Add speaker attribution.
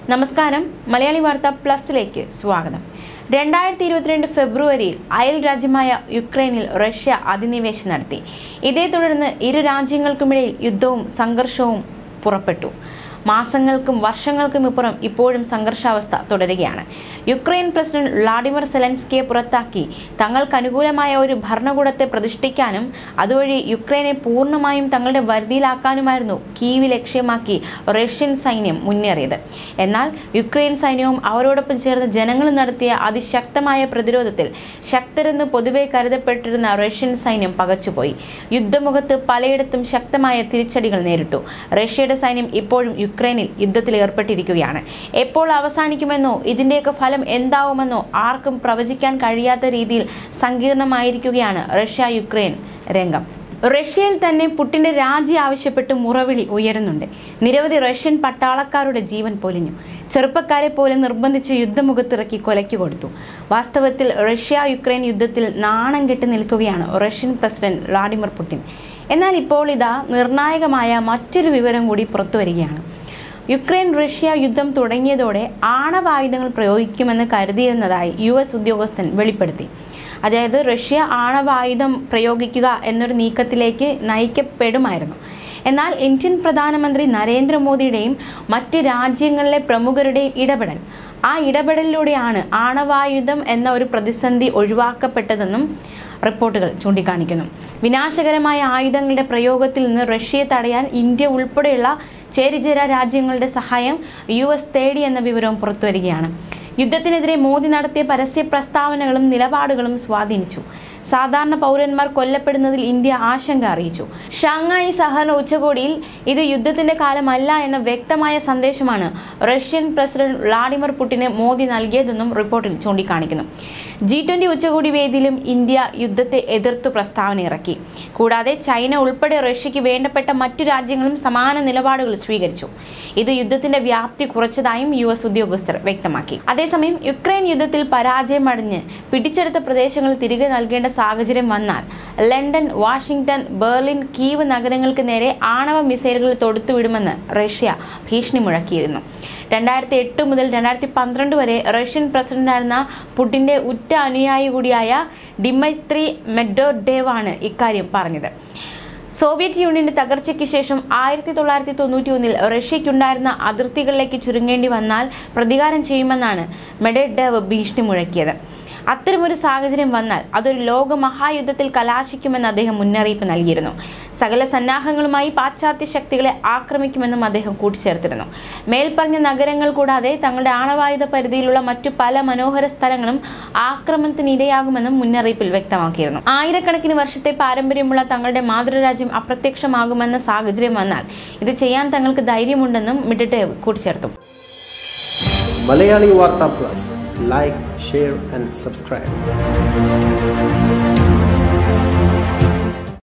Speaker 1: നമസ്കാരം മലയാളി വാർത്ത പ്ലസിലേക്ക് സ്വാഗതം രണ്ടായിരത്തി ഇരുപത്തിരണ്ട് ഫെബ്രുവരിയിൽ അയൽ രാജ്യമായ യുക്രൈനിൽ റഷ്യ അധിനിവേശം നടത്തി ഇതേ തുടർന്ന് ഇരു രാജ്യങ്ങൾക്കുമിടയിൽ യുദ്ധവും സംഘർഷവും പുറപ്പെട്ടു മാസങ്ങൾക്കും വർഷങ്ങൾക്കും ഇപ്പുറം ഇപ്പോഴും സംഘർഷാവസ്ഥ തുടരുകയാണ് യുക്രൈൻ പ്രസിഡന്റ് വ്ളാഡിമിർ സെലൻസ്കിയെ പുറത്താക്കി തങ്ങൾക്ക് അനുകൂലമായ ഒരു ഭരണകൂടത്തെ പ്രതിഷ്ഠിക്കാനും അതുവഴി യുക്രൈനെ പൂർണ്ണമായും തങ്ങളുടെ വരുതിയിലാക്കാനുമായിരുന്നു കീവ് ലക്ഷ്യമാക്കി റഷ്യൻ സൈന്യം മുന്നേറിയത് എന്നാൽ യുക്രൈൻ സൈന്യവും അവരോടൊപ്പം ചേർന്ന് ജനങ്ങൾ നടത്തിയ അതിശക്തമായ പ്രതിരോധത്തിൽ ശക്തരെന്ന് പൊതുവെ കരുതപ്പെട്ടിരുന്ന റഷ്യൻ സൈന്യം പകച്ചുപോയി യുദ്ധമുഖത്ത് പലയിടത്തും ശക്തമായ തിരിച്ചടികൾ നേരിട്ടു റഷ്യയുടെ സൈന്യം ഇപ്പോഴും യുക്രൈനിൽ യുദ്ധത്തിൽ ഏർപ്പെട്ടിരിക്കുകയാണ് എപ്പോൾ അവസാനിക്കുമെന്നോ ഇതിൻ്റെയൊക്കെ ഫലം എന്താവുമെന്നോ ആർക്കും പ്രവചിക്കാൻ കഴിയാത്ത രീതിയിൽ സങ്കീർണമായിരിക്കുകയാണ് റഷ്യ യുക്രൈൻ രംഗം റഷ്യയിൽ തന്നെ പുട്ടിന്റെ രാജി ആവശ്യപ്പെട്ട് മുറവിളി ഉയരുന്നുണ്ട് നിരവധി റഷ്യൻ പട്ടാളക്കാരുടെ ജീവൻ പൊലിഞ്ഞു ചെറുപ്പക്കാരെ പോലെ നിർബന്ധിച്ച് യുദ്ധമുഖത്തിറക്കി കൊലയ്ക്ക് കൊടുത്തു വാസ്തവത്തിൽ റഷ്യ യുക്രൈൻ യുദ്ധത്തിൽ നാണം കെട്ട് നിൽക്കുകയാണ് റഷ്യൻ പ്രസിഡന്റ് വ്ളാഡിമിർ പുടിൻ എന്നാൽ ഇപ്പോൾ ഇതാ നിർണായകമായ മറ്റൊരു വിവരം കൂടി പുറത്തു വരികയാണ് യുക്രൈൻ റഷ്യ യുദ്ധം തുടങ്ങിയതോടെ ആണവായുധങ്ങൾ പ്രയോഗിക്കുമെന്ന് കരുതിയിരുന്നതായി യു എസ് ഉദ്യോഗസ്ഥൻ വെളിപ്പെടുത്തി അതായത് റഷ്യ ആണവായുധം പ്രയോഗിക്കുക എന്നൊരു നീക്കത്തിലേക്ക് നയിക്കപ്പെടുമായിരുന്നു എന്നാൽ ഇന്ത്യൻ പ്രധാനമന്ത്രി നരേന്ദ്രമോദിയുടെയും മറ്റ് രാജ്യങ്ങളിലെ പ്രമുഖരുടെയും ഇടപെടൽ ആ ഇടപെടലിലൂടെയാണ് ആണവായുധം എന്ന ഒരു പ്രതിസന്ധി ഒഴിവാക്കപ്പെട്ടതെന്നും റിപ്പോർട്ടുകൾ ചൂണ്ടിക്കാണിക്കുന്നു വിനാശകരമായ ആയുധങ്ങളുടെ പ്രയോഗത്തിൽ നിന്ന് റഷ്യയെ തടയാൻ ഇന്ത്യ ഉൾപ്പെടെയുള്ള ചേരിചേര രാജ്യങ്ങളുടെ സഹായം യു എസ് തേടി എന്ന വിവരവും പുറത്തുവരികയാണ് യുദ്ധത്തിനെതിരെ മോദി നടത്തിയ പരസ്യ പ്രസ്താവനകളും നിലപാടുകളും സ്വാധീനിച്ചു സാധാരണ പൗരന്മാർ കൊല്ലപ്പെടുന്നതിൽ ഇന്ത്യ ആശങ്ക അറിയിച്ചു ഷാങ്ങായി സഹകരണ ഉച്ചകോടിയിൽ ഇത് യുദ്ധത്തിന്റെ കാലമല്ല എന്ന വ്യക്തമായ സന്ദേശമാണ് റഷ്യൻ പ്രസിഡന്റ് വ്ളാഡിമിർ പുടിന് മോദി നൽകിയതെന്നും റിപ്പോർട്ടിൽ ചൂണ്ടിക്കാണിക്കുന്നു ജി ട്വന്റി ഉച്ചകോടി വേദിയിലും ഇന്ത്യ യുദ്ധത്തെ എതിർത്തു പ്രസ്താവന ഇറക്കി കൂടാതെ ചൈന ഉൾപ്പെടെ റഷ്യയ്ക്ക് വേണ്ടപ്പെട്ട മറ്റു രാജ്യങ്ങളും സമാന നിലപാടുകൾ സ്വീകരിച്ചു ഇത് യുദ്ധത്തിന്റെ വ്യാപ്തി കുറച്ചതായും യു എസ് ഉദ്യോഗസ്ഥർ വ്യക്തമാക്കി അതേസമയം യുക്രൈൻ യുദ്ധത്തിൽ പരാജയമടഞ്ഞ് പിടിച്ചെടുത്ത പ്രദേശങ്ങൾ തിരികെ നൽകേണ്ട സാഹചര്യം വന്നാൽ ലണ്ടൻ വാഷിംഗ്ടൺ ബെർലിൻ കീവ് നഗരങ്ങൾക്ക് നേരെ ആണവ മിസൈലുകൾ തൊടുത്തുവിടുമെന്ന് റഷ്യ ഭീഷണി മുഴക്കിയിരുന്നു രണ്ടായിരത്തി എട്ട് മുതൽ രണ്ടായിരത്തി പന്ത്രണ്ട് വരെ റഷ്യൻ പ്രസിഡന്റായിരുന്ന പുടിന്റെ ഉറ്റ അനുയായി കൂടിയായ ഡിമൈത്രി മെഡോഡേവ് ആണ് ഇക്കാര്യം പറഞ്ഞത് സോവിയറ്റ് യൂണിയന്റെ തകർച്ചയ്ക്ക് ശേഷം ആയിരത്തി തൊള്ളായിരത്തി തൊണ്ണൂറ്റി ഒന്നിൽ റഷ്യയ്ക്കുണ്ടായിരുന്ന അതിർത്തികളിലേക്ക് ചുരുങ്ങേണ്ടി വന്നാൽ പ്രതികാരം ചെയ്യുമെന്നാണ് മെഡേഡേവ് ഭീഷണി മുഴക്കിയത് അത്തരമൊരു സാഹചര്യം വന്നാൽ അതൊരു ലോക മഹായുദ്ധത്തിൽ കലാശിക്കുമെന്ന് അദ്ദേഹം മുന്നറിയിപ്പ് നൽകിയിരുന്നു സകല സന്നാഹങ്ങളുമായി പാശ്ചാത്യ ശക്തികളെ ആക്രമിക്കുമെന്നും അദ്ദേഹം കൂട്ടിച്ചേർത്തിരുന്നു മേൽപ്പറഞ്ഞ നഗരങ്ങൾ കൂടാതെ തങ്ങളുടെ ആണവായുധ പരിധിയിലുള്ള മറ്റു പല മനോഹര സ്ഥലങ്ങളും ആക്രമണത്തിന് ഇരയാകുമെന്നും മുന്നറിയിപ്പിൽ വ്യക്തമാക്കിയിരുന്നു ആയിരക്കണക്കിന് വർഷത്തെ പാരമ്പര്യമുള്ള തങ്ങളുടെ മാതൃരാജ്യം അപ്രത്യക്ഷമാകുമെന്ന സാഹചര്യം വന്നാൽ ഇത് ചെയ്യാൻ തങ്ങൾക്ക് ധൈര്യമുണ്ടെന്നും മിഡറ്റേവ് കൂട്ടിച്ചേർത്തു
Speaker 2: മലയാളി വാർത്ത plus like share and subscribe